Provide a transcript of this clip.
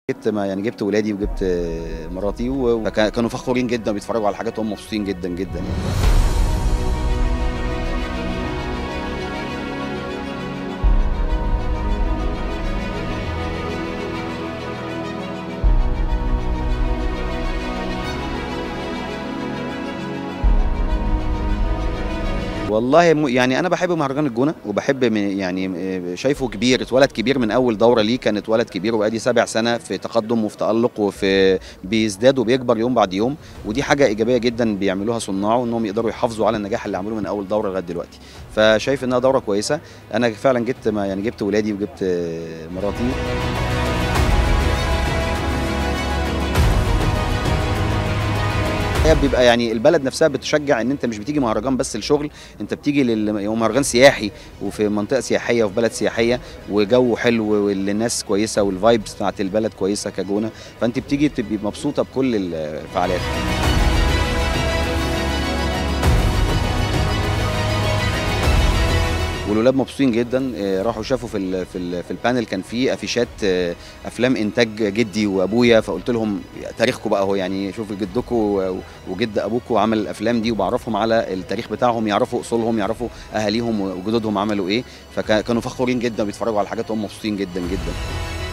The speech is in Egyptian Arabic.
جبت ما يعني جبت ولادي وجبت مراتي وكانوا فخورين جدا بيتفرجوا على حاجات وهم مبسوطين جدا جدا يعني. والله م- يعني انا بحب مهرجان الجونه وبحب من يعني م- شايفه كبير اتولد كبير من اول دوره ليه كان اتولد كبير وادي سابع سنه في تقدم وفي تالق وفي بيزداد وبيكبر يوم بعد يوم ودي حاجه ايجابيه جدا بيعملوها صناعه انهم يقدروا يحافظوا على النجاح اللي عملوه من اول دوره لغايه دلوقتي فشايف انها دوره كويسه انا فعلا جبت ما يعني جبت ولادي وجبت مراتي هي بيبقى يعني البلد نفسها بتشجع ان انت مش بتيجي مهرجان بس الشغل انت بتيجي لل هو مهرجان سياحي وفي منطقه سياحيه وفي بلد سياحيه وجو حلو والناس كويسه والفايبس بتاعت البلد كويسه كجونه فانت بتيجي تبقي مبسوطه بكل الفعاليات والولاد مبسوطين جدا آه، راحوا شافوا في ال في ال في البانل كان في افيشات آه، افلام انتاج جدي وابويا فقلت لهم تاريخكم بقى اهو يعني شوفوا جدكم و- وجد ابوكم عمل الافلام دي وبعرفهم على التاريخ بتاعهم يعرفوا اصولهم يعرفوا اهاليهم وجدودهم عملوا ايه فكانوا فخورين جدا بيتفرجوا على حاجات وهم مبسوطين جدا جدا